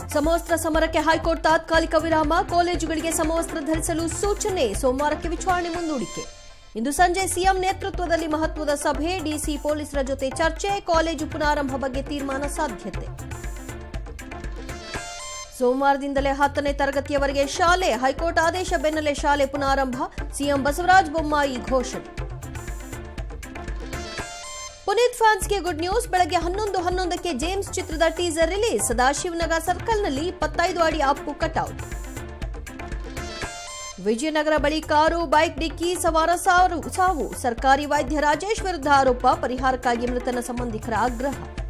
ಸಮವಸ್ತ್ರ ಸಮರಕ್ಕೆ ಹೈಕೋರ್ಟ್ ತಾತ್ಕಾಲಿಕ ವಿರಾಮ ಕಾಲೇಜುಗಳಿಗೆ ಸಮವಸ್ತ್ರ ಧರಿಸಲು ಸೂಚನೆ ಸೋಮವಾರಕ್ಕೆ ವಿಚಾರಣೆ ಮುಂದೂಡಿಕೆ ಇಂದು ಸಂಜೆ ಸಿಎಂ ನೇತೃತ್ವದಲ್ಲಿ ಮಹತ್ವದ ಸಭೆ ಡಿಸಿ ಪೊಲೀಸರ ಜೊತೆ ಚರ್ಚೆ ಕಾಲೇಜು ಪುನಾರಂಭ ಬಗ್ಗೆ ತೀರ್ಮಾನ ಸಾಧ್ಯತೆ ಸೋಮವಾರದಿಂದಲೇ ಹತ್ತನೇ ತರಗತಿಯವರೆಗೆ ಶಾಲೆ ಹೈಕೋರ್ಟ್ ಆದೇಶ ಬೆನ್ನಲ್ಲೇ ಶಾಲೆ ಪುನಾರಂಭ ಸಿಎಂ ಬಸವರಾಜ ಬೊಮ್ಮಾಯಿ ಘೋಷಣೆ ಪುನೀತ್ ಫ್ಯಾನ್ಸ್ಗೆ ಗುಡ್ ನ್ಯೂಸ್ ಬೆಳಗ್ಗೆ ಹನ್ನೊಂದು ಹನ್ನೊಂದಕ್ಕೆ ಜೇಮ್ಸ್ ಚಿತ್ರದ ಟೀಸರ್ ರಿಲೀಸ್ ಸದಾಶಿವನಗರ ಸರ್ಕಲ್ನಲ್ಲಿ ಇಪ್ಪತ್ತೈದು ಅಡಿ ಅಪ್ಪು ಕಟೌಟ್ ವಿಜಯನಗರ ಬಳಿ ಕಾರು ಬೈಕ್ ಡಿಕ್ಕಿ ಸವಾರ ಸಾರು ಸಾವು ಸರ್ಕಾರಿ ವೈದ್ಯ ರಾಜೇಶ್ ವಿರುದ್ಧ ಆರೋಪ ಪರಿಹಾರಕ್ಕಾಗಿ ಮೃತನ ಸಂಬಂಧಿಕರ ಆಗ್ರಹ